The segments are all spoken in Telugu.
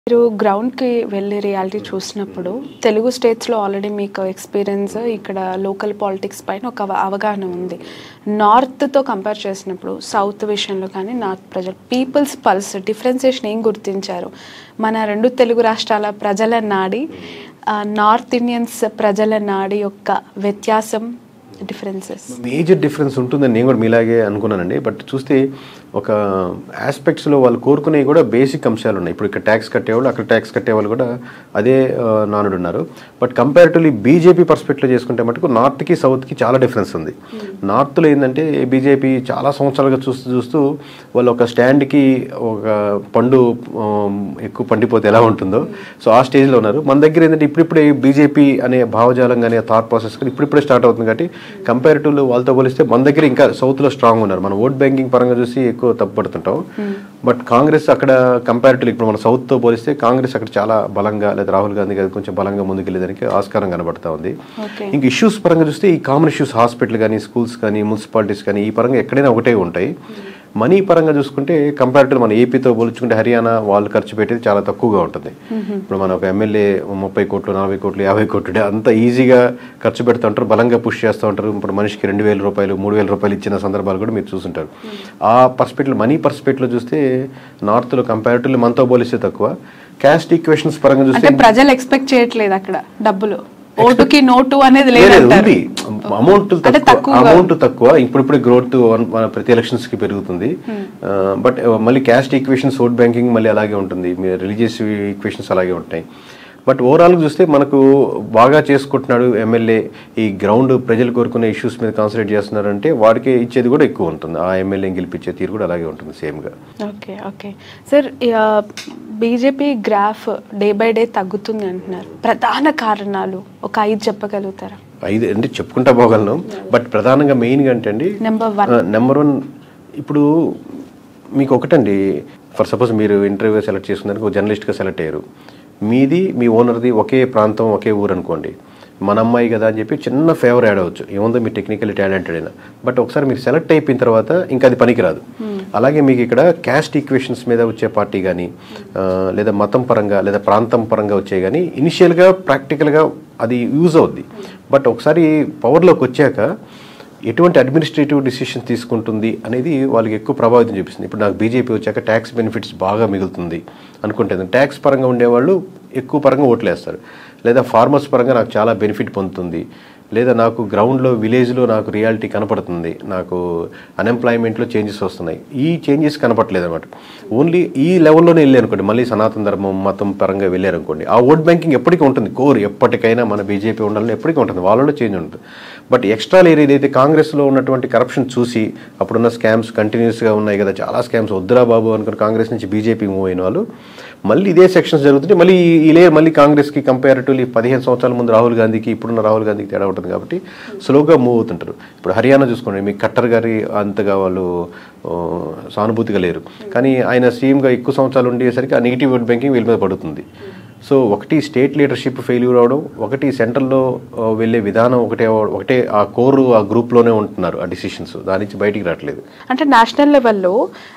మీరు గ్రౌండ్కి వెళ్ళి రియాలిటీ చూసినప్పుడు తెలుగు స్టేట్స్లో ఆల్రెడీ మీకు ఎక్స్పీరియన్స్ ఇక్కడ లోకల్ పాలిటిక్స్ పైన ఒక అవ- అవగాహన ఉంది నార్త్తో కంపేర్ చేసినప్పుడు సౌత్ విషయంలో కానీ నార్త్ ప్రజలు పీపుల్స్ పల్స్ డిఫరెన్సియేషన్ ఏం గుర్తించారు మన రెండు తెలుగు రాష్ట్రాల ప్రజల నాడి ఆ, నార్త్ ఇండియన్స్ ప్రజల నాడి యొక్క వ్యత్యాసం డిఫరెన్సెస్ మేజర్ డిఫరెన్స్ ఉంటుందని నేను కూడా మీలాగే అనుకున్నానండి బట్ చూస్తే ఒక ఆస్పెక్ట్స్లో వాళ్ళు కోరుకునేవి కూడా బేసిక్ అంశాలు ఉన్నాయి ఇప్పుడు ఇక్కడ ట్యాక్స్ కట్టేవాళ్ళు అక్కడ ట్యాక్స్ కట్టేవాళ్ళు కూడా అదే ఆ, నానుడు ఉన్నారు బట్ కంపారిటివ్లీ బీజేపీ పర్స్పెక్టివ్ చేసుకుంటే మటుకు నార్త్కి సౌత్కి చాలా డిఫరెన్స్ ఉంది నార్త్లో ఏంటంటే బీజేపీ చాలా సంవత్సరాలుగా చూస్తూ చూస్తూ వాళ్ళు ఒక స్టాండ్కి ఒక పండు ఆ, ఎక్కువ పండిపోతే ఎలా ఉంటుందో సో ఆ స్టేజ్లో ఉన్నారు మన దగ్గర ఏంటంటే ఇప్పుడిప్పుడే బీజేపీ అనే భావజాలం కానీ థాట్ ప్రాసెస్ కానీ ఇప్పుడిప్పుడే స్టార్ట్ అవుతుంది కాబట్టి కంపారిటివ్లో వాళ్ళతో పోలిస్తే మన దగ్గర ఇంకా సౌత్లో స్ట్రాంగ్ ఉన్నారు మనం ఓట్ బ్యాంకింగ్ పరంగా చూసి ఎక్కువ తప్పుపడుతుంటాం బట్ కాంగ్రెస్ అక్కడ కంపారిటివ్లీ ఇప్పుడు మన సౌత్తో పోలిస్తే కాంగ్రెస్ అక్కడ చాలా బలంగా లేదా రాహుల్ గాంధీ గారు కొంచెం బలంగా ముందుకెళ్ళేదానికి ఆస్కారం కనబడతా ఉంది ఓకే ఇంక ఇష్యూస్ పరంగా చూస్తే ఈ కామన్ ఇష్యూస్ హాస్పిటల్ కానీ స్కూల్స్ కానీ మున్సిపాలిటీస్ కానీ ఈ పరంగా ఎక్కడైనా ఒకటే ఉంటాయి మనీ పరంగా చూసుకుంటే కంపారిటివ్ మన ఏపీతో పోల్చుకుంటే హర్యానా వాళ్ళు ఖర్చు పెట్టేది చాలా తక్కువగా ఉంటుంది ఇప్పుడు మన ఒక ఎమ్మెల్యే ముప్పై కోట్లు నలభై కోట్లు యాభై కోట్లు అంత ఈజీగా ఖర్చు పెడుతూ ఉంటారు బలంగా పుష్ చేస్తూ ఉంటారు ఇప్పుడు మనిషికి రెండు వేల రూపాయలు మూడు వేల రూపాయలు ఇచ్చిన సందర్భాలు కూడా మీరు చూసుంటారు ఆ పర్స్పెక్టివ్ మనీ పర్స్పెక్టివ్లో చూస్తే నార్త్లో కంపారిటివ్లీ మనతో పోలిస్తే తక్కువ క్యాస్ట్ ఈక్వేషన్స్ పరంగా అంటే చూస్తే ప్రజలు ఎక్స్పెక్ట్ చేయట్లేదు అక్కడ డబ్బులు ఓటుకి నోటు అనేది లేదు, లేదంటారు ఉంది అమౌంట్ అంటే తక్కువ తక్కువగా అమౌంట్ తక్కువ ఇప్పుడిప్పుడే గ్రోత్ మన ప్రతి ఎలక్షన్స్ కి పెరుగుతుంది బట్ మళ్ళీ క్యాస్ట్ ఈక్వేషన్స్ ఓట్ బ్యాంకింగ్ మళ్ళీ అలాగే ఉంటుంది రిలీజియస్ ఈక్వేషన్స్ అలాగే ఉంటాయి బట్ ఓవరాల్ చూస్తే మనకు బాగా చేసుకుంటున్నాడు ఎమ్మెల్యే ఈ గ్రౌండ్ ప్రజలు కోరుకునే ఇష్యూస్ మీద కాన్సన్ట్రేట్ చేస్తున్నారంటే వాడికి ఇచ్చేది కూడా ఎక్కువ ఉంటుంది ఆ ఎమ్మెల్యేని గెలిపించే తీరు కూడా అలాగే ఉంటుంది సేమ్గా okay okay sir BJP graph day by day తగ్గుతుంది అంటున్నారు ప్రధాన కారణాలు ఒక ఐదు చెప్పగలుగుతారా ఐదు అంటే చెప్పుకుంటా పోగలను బట్ ప్రధానంగా మెయిన్గా అంటే అండి నెంబర్ వన్ నెంబర్ వన్ ఇప్పుడు మీకు ఒకటండి ఫర్ సపోజ్ మీరు ఇంటర్వ్యూ సెలెక్ట్ చేసుకున్నానికి ఒక జర్నలిస్ట్గా సెలెక్ట్ అయ్యారు మీది మీ ఓనర్ది ఒకే ప్రాంతం ఒకే ఊరు అనుకోండి మన అమ్మాయి కదా అని చెప్పి చిన్న ఫేవర్ యాడ్ అవ్వచ్చు ఏముందో మీరు టెక్నికల్లీ టాలెంటెడ్ అయినా బట్ ఒకసారి మీరు సెలెక్ట్ అయిపోయిన తర్వాత ఇంకా అది పనికిరాదు అలాగే మీకు ఇక్కడ క్యాస్ట్ ఈక్వేషన్స్ మీద వచ్చే పార్టీ కానీ లేదా మతం పరంగా లేదా ప్రాంతం పరంగా వచ్చే కానీ ఇనిషియల్గా ప్రాక్టికల్గా అది యూజ్ అవుద్ది బట్ ఒకసారి పవర్లోకి వచ్చాక ఎటువంటి అడ్మినిస్ట్రేటివ్ డిసిషన్ తీసుకుంటుంది అనేది వాళ్ళకి ఎక్కువ ప్రభావితం చూపిస్తుంది ఇప్పుడు నాకు బీజేపీ వచ్చాక ట్యాక్స్ బెనిఫిట్స్ బాగా మిగులుతుంది అనుకుంటే ట్యాక్స్ పరంగా ఉండేవాళ్ళు ఎక్కువ పరంగా ఓట్లు వేస్తారు లేదా ఫార్మర్స్ పరంగా నాకు చాలా బెనిఫిట్ పొందుతుంది లేదా నాకు గ్రౌండ్లో విలేజ్లో నాకు రియాలిటీ కనపడుతుంది నాకు అన్ఎంప్లాయ్మెంట్లో చేంజెస్ వస్తున్నాయి ఈ చేంజెస్ కనపడలేదు అనమాట ఓన్లీ ఈ లెవెల్లోనే వెళ్ళారు అనుకోండి మళ్ళీ సనాతన ధర్మం మతం పరంగా వెళ్ళారు అనుకోండి ఆ ఓట్ బ్యాంకింగ్ ఎప్పటికీ ఉంటుంది కోర్ ఎప్పటికైనా మన బీజేపీ ఉండాలని ఎప్పటికీ ఉంటుంది వాళ్ళలో చేంజ్ ఉంటుంది బట్ ఎక్స్ట్రా లేయర్ ఏదైతే కాంగ్రెస్లో ఉన్నటువంటి కరప్షన్ చూసి అప్పుడున్న స్కామ్స్ కంటిన్యూస్గా ఉన్నాయి కదా చాలా స్కామ్స్ వద్దురా బాబు అనుకుని కాంగ్రెస్ నుంచి బీజేపీ మూవ్ అయిన వాళ్ళు మళ్ళీ ఇదే సెక్షన్స్ జరుగుతుంటే మళ్ళీ ఈ- ఈ లేయర్ మళ్ళీ కాంగ్రెస్కి కంపారిటివ్లీ పదిహేను సంవత్సరాల ముందు రాహుల్ గాంధీకి ఇప్పుడున్న రాహుల్ గాంధీకి తేడా ఉంటుంది కాబట్టి స్లోగా మూవ్ అవుతుంటారు ఇప్పుడు హర్యానా చూసుకోండి మీ ఖట్టర్ గారి అంతగా వాళ్ళు ఆ, సానుభూతిగా లేరు కానీ ఆయన సీఎంగా ఎక్కువ సంవత్సరాలు ఉండేసరికి ఆ నెగిటివ్ ఓట్ బ్యాంకింగ్ వీళ్ళ మీద పడుతుంది సో ఒకటి స్టేట్ లీడర్షిప్ ఫెయిల్యూర్ అవడం ఒకటి సెంట్రల్లో ఆ, వెళ్ళే విధానం ఒకటే అవ- ఒకటే ఆ కోరు ఆ గ్రూప్లోనే ఉంటున్నారు ఆ డిసిషన్స్ దాని నుంచి బయటికి రావట్లేదు అంటే నేషనల్ లెవెల్లో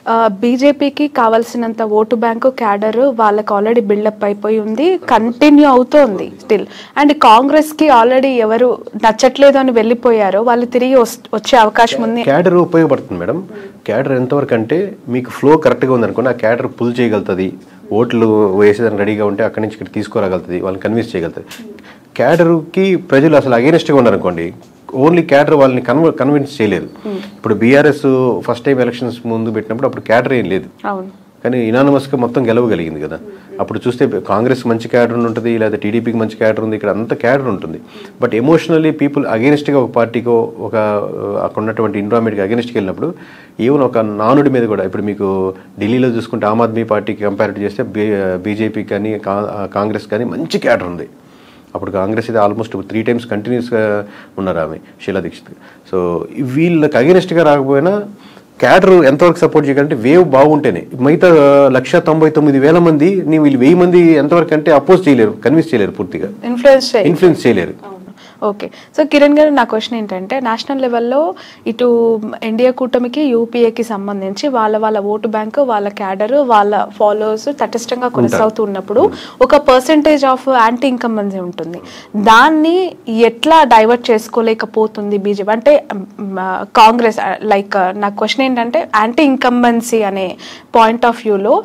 బీజేపీకి కావాల్సినంత ఓటు బ్యాంకు క్యాడర్ వాళ్ళకి ఆల్రెడీ బిల్డప్ అయిపోయి ఉంది కంటిన్యూ అవుతోంది స్టిల్ అండ్ కాంగ్రెస్ కి ఆల్రెడీ ఎవరు నచ్చట్లేదు అని వెళ్ళిపోయారో వాళ్ళు తిరిగి వస్- వచ్చే అవకాశం ఉంది క్యాడర్ ఉపయోగపడుతుంది మేడం క్యాడర్ ఎంతవరకు అంటే మీకు ఫ్లో కరెక్ట్గా ఉందనుకోండి ఆ క్యాడర్ పుల్ చేయగలుగుతుంది ఓట్లు వేసేదాన్ని రెడీగా ఉంటే అక్కడి నుంచి ఇక్కడ తీసుకురాగలుగుతుంది వాళ్ళని కన్విన్స్ చేయగలుగుతుంది క్యాడర్కి ప్రజలు అసలు అగేనెస్ట్గా ఉన్నారనుకోండి ఓన్లీ క్యాడర్ వాళ్ళని కన్వ కన్విన్స్ చేయలేదు ఇప్పుడు బీఆర్ఎస్ ఫస్ట్ టైం ఎలక్షన్స్ ముందు పెట్టినప్పుడు అప్పుడు క్యాడర్ ఏం లేదు అవును కానీ ఇనానమస్గా మొత్తం గెలవగలిగింది కదా అప్పుడు చూస్తే కాంగ్రెస్ మంచి క్యాడర్ ఉంటుంది లేదా టీడీపీకి మంచి క్యాడర్ ఉంది ఇక్కడ అంత క్యాడర్ ఉంటుంది బట్ ఎమోషనల్లీ పీపుల్ అగేనిస్ట్గా ఒక పార్టీకో ఒక ఆ, అక్కడ ఉన్నటువంటి ఎన్విరాన్మెంట్కి అగేనిస్ట్కి వెళ్ళినప్పుడు ఈవెన్ ఒక నానుడి మీద కూడా ఇప్పుడు మీకు ఢిల్లీలో చూసుకుంటే ఆమ్ ఆద్మీ పార్టీకి కంపారిటివ్ చేస్తే బీజేపీ కానీ కా- కాంగ్రెస్ కానీ మంచి క్యాడర్ ఉంది అప్పుడు కాంగ్రెస్ అయితే ఆల్మోస్ట్ త్రీ టైమ్స్ కంటిన్యూస్గా ఉన్నారు ఆమె షీలా దీక్షిత్ సో వీళ్ళకి అగేనిస్ట్గా రాకపోయినా క్యాడర్ ఎంతవరకు సపోర్ట్ చేయగలంటే వేవ్ బాగుంటేనే మిగతా లక్ష తొంభై తొమ్మిది వేల మంది నీ వీళ్ళు వెయ్యి మంది ఎంతవరకు అంటే అపోజ్ చేయలేరు కన్విన్స్ చేయలేరు పూర్తిగా ఇన్ఫ్లుయెన్స్ చేయి ఇన్ఫ్లుయెన్స్ చేయలేరు ఓకే సో కిరణ్ గారు నా క్వశ్చన్ ఏంటంటే నేషనల్ లెవెల్లో ఇటు ఎన్డీఏ కూటమికి యూపీఏకి సంబంధించి వాళ్ళ వాళ్ళ ఓటు బ్యాంకు వాళ్ళ క్యాడర్ వాళ్ళ ఫాలోవర్స్ తటస్థంగా కొనసాగుతూ ఉన్నప్పుడు ఒక పర్సంటేజ్ ఆఫ్ యాంటీ ఇన్కంబెన్సీ ఉంటుంది దాన్ని ఎట్లా డైవర్ట్ చేసుకోలేకపోతుంది బీజేపీ అంటే మ్, కాంగ్రెస్ లైక్ నా క్వశ్చన్ ఏంటంటే యాంటీ ఇన్కంబెన్సీ అనే పాయింట్ ఆఫ్ వ్యూలో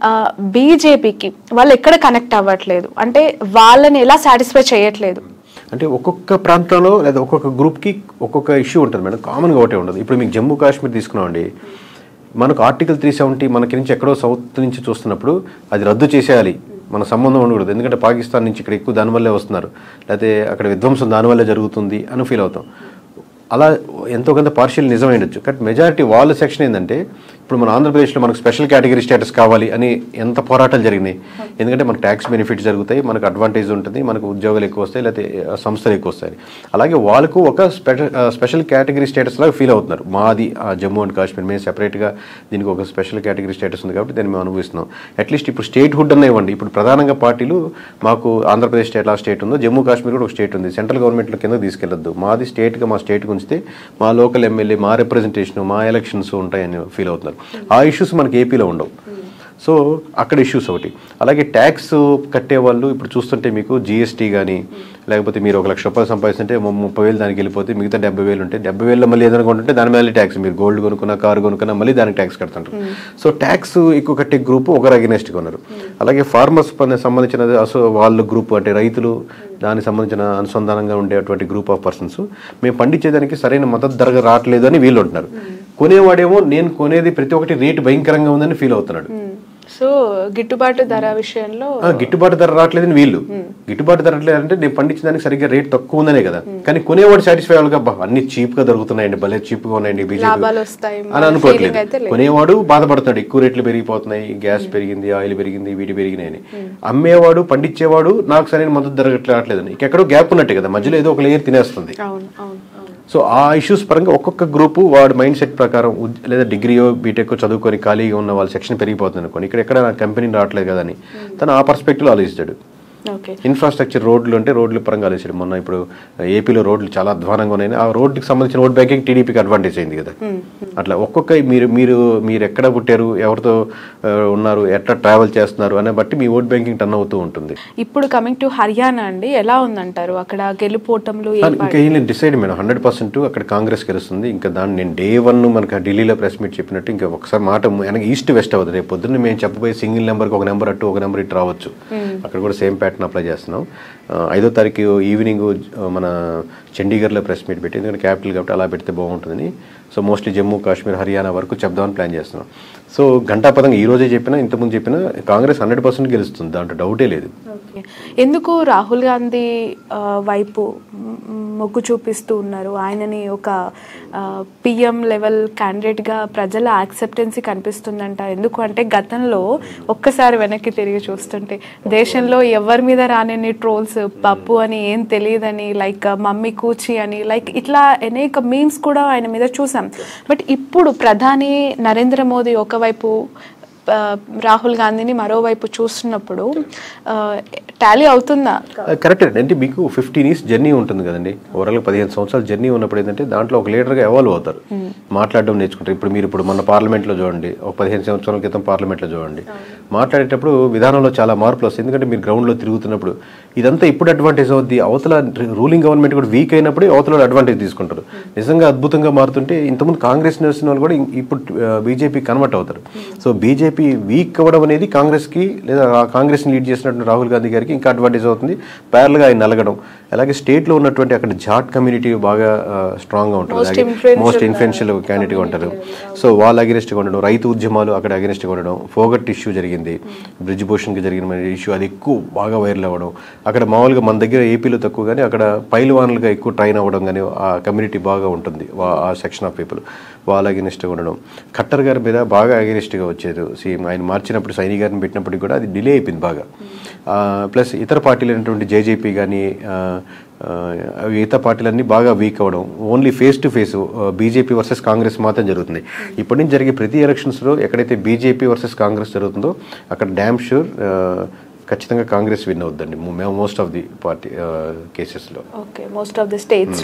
బీజేపీకి వాళ్ళు ఎక్కడ కనెక్ట్ అవ్వట్లేదు అంటే వాళ్ళని ఎలా సాటిస్ఫై చేయట్లేదు అంటే ఒక్కొక్క ప్రాంతంలో లేదా ఒక్కొక్క గ్రూప్కి ఒక్కొక్క ఇష్యూ ఉంటుంది మేడం కామన్గా ఒకటే ఉండదు ఇప్పుడు మీకు జమ్మూ కాశ్మీర్ తీసుకున్నామండి మనకు ఆర్టికల్ త్రీ సెవెంటీ మనకి నుంచి ఎక్కడో సౌత్ నుంచి చూస్తున్నప్పుడు అది రద్దు చేసేయాలి మన సంబంధం ఉండకూడదు ఎందుకంటే పాకిస్తాన్ నుంచి ఇక్కడ ఎక్కువ దానివల్లే వస్తున్నారు లేకపోతే అక్కడ విధ్వంసం దానివల్లే జరుగుతుంది అని ఫీల్ అవుతాం అలా ఎంతో కొంత పార్షియల్ నిజమైండొచ్చు బట్ మెజారిటీ వాళ్ళ సెక్షన్ ఏంటంటే ఇప్పుడు మన ఆంధ్రప్రదేశ్లో మనకు స్పెషల్ కేటగిరీ స్టేటస్ కావాలి అని ఎంత పోరాటాలు జరిగినాయి ఎందుకంటే మనకు ట్యాక్స్ బెనిఫిట్స్ జరుగుతాయి మనకు అడ్వాంటేజ్ ఉంటుంది మనకు ఉద్యోగాలు ఎక్కువ వస్తాయి లేకపోతే ఆ, సంస్థలు ఎక్కువ వస్తాయి అలాగే వాళ్ళకు ఒక స్పెషల్ స్పెషల్ కేటగిరీ స్టేటస్ లాగా ఫీల్ అవుతున్నారు మాది ఆ జమ్మూ అండ్ కాశ్మీర్ మేము సెపరేట్గా దీనికి ఒక స్పెషల్ కేటగిరీ స్టేటస్ ఉంది కాబట్టి దాన్ని మేము అనుభవిస్తున్నాం అట్లీస్ట్ ఇప్పుడు స్టేట్ హుడ్ అన్న ఇవ్వండి ఇప్పుడు ప్రధానంగా పార్టీలు మాకు ఆంధ్రప్రదేశ్ స్టేట్ లా స్టేట్ ఉందో జమ్మూ కాశ్మీర్ కూడా ఒక స్టేట్ ఉంది సెంట్రల్ గవర్నమెంట్లో కింద తీసుకెళ్లొద్దు మాది స్టేట్గా మా స్టేట్కి ఉంచితే మా లోకల్ ఎమ్మెల్యే మా రిప్రజెంటేషన్ మా ఎలక్షన్స్ ఉంటాయని ఫీల్ అవుతున్నారు ఆ ఇష్యూస్ మనకి ఏపీలో ఉండవు సో అక్కడ ఇష్యూస్ ఒకటి అలాగే ట్యాక్స్ కట్టే వాళ్ళు ఇప్పుడు చూస్తుంటే మీకు జిఎస్టీ కానీ లేకపోతే మీరు ఒక లక్ష రూపాయలు సంపాదిస్తుంటే ము- ముప్పై వేలు దానికి వెళ్ళిపోతే మిగతా డెబ్బై వేలు ఉంటే డెబ్బై వేలు మళ్ళీ ఏదైనా కొంటుంటే దాని మీద ట్యాక్స్ మీరు గోల్డ్ కొనుక్కున్నా కారు కొనుక్కున్నా మళ్ళీ దానికి ట్యాక్స్ కడుతుంటారు సో ట్యాక్స్ ఎక్కువ కట్టే గ్రూప్ ఒకరు అగెనెస్ట్గా ఉన్నారు అలాగే ఫార్మర్స్ సంబంధించిన అసలు వాళ్ళ గ్రూప్ అంటే రైతులు దానికి సంబంధించిన అనుసంధానంగా ఉండేటువంటి గ్రూప్ ఆఫ్ పర్సన్స్ మేము పండించేదానికి సరైన మద్దతు ధర రావట్లేదు అని వీళ్ళు ఉంటున్నారు కొనేవాడేమో నేను కొనేది ప్రతి ఒక్కటి రేటు భయంకరంగా ఉందని ఫీల్ అవుతున్నాడు సో గిట్టుబాటు ధర విషయంలో ఆ, గిట్టుబాటు ధర రావట్లేదని వీళ్ళు గిట్టుబాటు ధర రావట్లేదంటే నేను పండించిన దానికి సరిగ్గా రేట్ తక్కువ ఉందనే కదా కానీ కొనేవాడు సాటిస్ఫై అవ్వాలి అబ్బా అన్ని చీప్ గా దొరుకుతున్నాయండి భలే చీప్ గా ఉన్నాయండి బీజేపీ లాభాలు వస్తాయి అని feeling అనుకోవట్లేదు అయితే లేదు. కొనేవాడు బాధపడుతున్నాడు ఎక్కువ రేట్లు పెరిగిపోతున్నాయి గ్యాస్ పెరిగింది ఆయిల్ పెరిగింది వీటి పెరిగినాయని అమ్మేవాడు పండించేవాడు నాకు సరైన మద్దతు ధర రావట్లేదని ఎక్కడో గ్యాప్ ఉన్నట్టే కదా మధ్యలో ఏదో ఒక లేయర్ తినేస్తుంది అవును అవును అవును సో ఆ ఇష్యూస్ పరంగా ఒక్కొక్క గ్రూపు వాడి మైండ్ సెట్ ప్రకారం ఉద్- లేదా డిగ్రీయో బీటెక్ చదువుకొని ఖాళీగా ఉన్న వాళ్ళ సెక్షన్ పెరిగిపోతుంది అనుకోండి ఇక్కడ ఎక్కడ నాకు కంపెనీ రావట్లేదు కదా అని తను ఆ పర్స్పెక్టివ్ ఆలోచిస్తాడు ఓకే ఇన్ఫ్రాస్ట్రక్చర్ రోడ్లు అంటే రోడ్ల పరంగా ఆలోచించాడు మొన్న ఇప్పుడు ఏపీలో రోడ్లు చాలా అధ్వానంగా ఉన్నాయి ఆ రోడ్డుకి సంబంధించిన రోడ్ బ్యాంకింగ్ టీడీపీకి అడ్వాంటేజ్ అయింది కదా అట్లా ఒక్కొక్క మీరు మీరు మీరు ఎక్కడ పుట్టారు ఎవరితో ఆ, ఉన్నారు ఎట్లా ట్రావెల్ చేస్తున్నారు అనే బట్టి మీ ఓట్ బ్యాంకింగ్ టర్న్ అవుతూ ఉంటుంది ఇప్పుడు కమింగ్ టు హర్యానా అండి ఎలా ఉందంటారు అక్కడ గెలుపోటంలు ఏ కానీ ఇంకా ఏం లేదు డిసైడ్ మేడం హండ్రెడ్ పర్సెంట్ అక్కడ కాంగ్రెస్ గెలుస్తుంది ఇంకా దాన్ని నేను డే వన్ మనకి ఢిల్లీలో ప్రెస్ మీట్ చెప్పినట్టు ఇంకా ఒకసారి మాట వెనక ఈస్ట్ వెస్ట్ అవుతుంది రేపు పొద్దున్న మేము చెప్పబోయే సింగిల్ నెంబర్కి ఒక నెంబర్ అటు ఒక నెంబర్ ఇటు రావచ్చు అక్కడ కూడా సేమ్ ప్యాటర్న్ అప్లై చేస్తున్నాం ఆ, ఐదో తారీఖు ఈవినింగ్ మన చండీగఢ్లో ప్రెస్ మీట్ పెట్టి ఎందుకంటే క్యాపిటల్ కాబట్టి అలా పెడితే బాగుంటుందని సో మోస్ట్లీ జమ్మూ కాశ్మీర్ హర్యానా వరకు చెప్దామని ప్లాన్ చేస్తున్నాం సో గంటాపదంగా ఈ రోజే చెప్పినా ఇంతకుముందు చెప్పినా కాంగ్రెస్ హండ్రెడ్ పర్సెంట్ గెలుస్తుంది దాంట్లో డౌటే లేదు ఓకే. ఎందుకు రాహుల్ గాంధీ ఆ, వైపు మ్, మొగ్గు చూపిస్తూ ఉన్నారు ఆయనని ఒక పిఎం లెవెల్ క్యాండిడేట్గా ప్రజల యాక్సెప్టెన్సీ కనిపిస్తుందంట ఎందుకు అంటే గతంలో ఒక్కసారి వెనక్కి తిరిగి చూస్తుంటే దేశంలో ఎవరి మీద రానని ట్రోల్స్ పప్పు అని ఏం తెలియదని లైక్ మమ్మీ కూచి అని లైక్ ఇట్లా అనేక మీమ్స్ కూడా ఆయన మీద చూసాం బట్ ఇప్పుడు ప్రధాని నరేంద్ర మోదీ ఒకవైపు ఆ, రాహుల్ గాంధీని మరోవైపు చూస్తున్నప్పుడు టాలీ అవుతుందా కరెక్ట్ అండి అంటే మీకు ఫిఫ్టీన్ ఇయర్స్ జర్నీ ఉంటుంది కదండి ఓవరాల్ పదిహేను సంవత్సరాల జర్నీ ఉన్నప్పుడు ఏంటంటే దాంట్లో ఒక లీడర్గా ఎవాల్వ్ అవుతారు మాట్లాడడం నేర్చుకుంటారు ఇప్పుడు మీరు ఇప్పుడు మన పార్లమెంట్లో చూడండి ఒక పదిహేను సంవత్సరాల క్రితం పార్లమెంట్లో చూడండి మాట్లాడేటప్పుడు విధానంలో చాలా మార్పులు వస్తాయి ఎందుకంటే మీరు గ్రౌండ్లో తిరుగుతున్నప్పుడు ఇదంతా ఇప్పుడు అడ్వాంటేజ్ అవుద్ది అవతల రూలింగ్ గవర్నమెంట్ కూడా వీక్ అయినప్పుడు అవతల అడ్వాంటేజ్ తీసుకుంటారు నిజంగా అద్భుతంగా మారుతుంటే ఇంతకుముందు కాంగ్రెస్ నడిచిన వాళ్ళు కూడా ఇం- ఇప్పుడు బీజేపీ కన్వర్ట్ అవుతారు సో బీజేపీ వీక్ అవ్వడం అనేది కాంగ్రెస్కి లేదా రా- కాంగ్రెస్ని లీడ్ చేసినటువంటి రాహుల్ గాంధీ గారికి ఇంకా అడ్వాంటేజ్ అవుతుంది ప్యారల్గా ఆయన నలగడం అలాగే స్టేట్లో ఉన్నటువంటి అక్కడ జాట్ కమ్యూనిటీ బాగా స్ట్రాంగ్గా ఉంటుంది Most అలాగే influential, మోస్ట్ ఇన్ఫ్లుయెన్షియల్ క్యాండిడేట్గా ఉంటారు సో వాళ్ళ అగెనిస్ట్గా ఉండడం రైతు ఉద్యమాలు అక్కడ అగెనిస్ట్గా ఉండడం ఫోగట్ ఇష్యూ జరిగింది బ్రిడ్జ్ భూషణ్కి జరిగిన ఇష్యూ అది ఎక్కువ బాగా వైరల్ అవ్వడం అక్కడ మామూలుగా మన దగ్గర ఏపీలో తక్కువ కానీ అక్కడ పైల్వాన్లుగా ఎక్కువ ట్రైన్ అవ్వడం కానీ ఆ కమ్యూనిటీ బాగా ఉంటుంది వా- ఆ సెక్షన్ ఆఫ్ పీపుల్ వాళ్ళ అగెనిస్ట్గా ఉండడం ఖట్టర్ గారి మీద బాగా అగెనిస్ట్గా వచ్చేది సీఎం ఆయన మార్చినప్పుడు సైని గారిని పెట్టినప్పటికి కూడా అది డిలే అయిపోయింది బాగా ప్లస్ ఇతర పార్టీలు అయినటువంటి జేజేపీ కానీ ఇతర పార్టీలన్నీ బాగా వీక్ అవ్వడం only face to face BJP versus Congress మాత్రం జరుగుతుంది ఇప్పటి నుంచి జరిగే ప్రతి ఎలక్షన్స్లో ఎక్కడైతే బీజేపీ వర్సెస్ కాంగ్రెస్ జరుగుతుందో అక్కడ డ్యామ్ షూర్ ఖచ్చితంగా కాంగ్రెస్ విన్ అవుద్దండి మోస్ట్ ఆఫ్ ది పార్టీ కేసెస్లో okay most of the states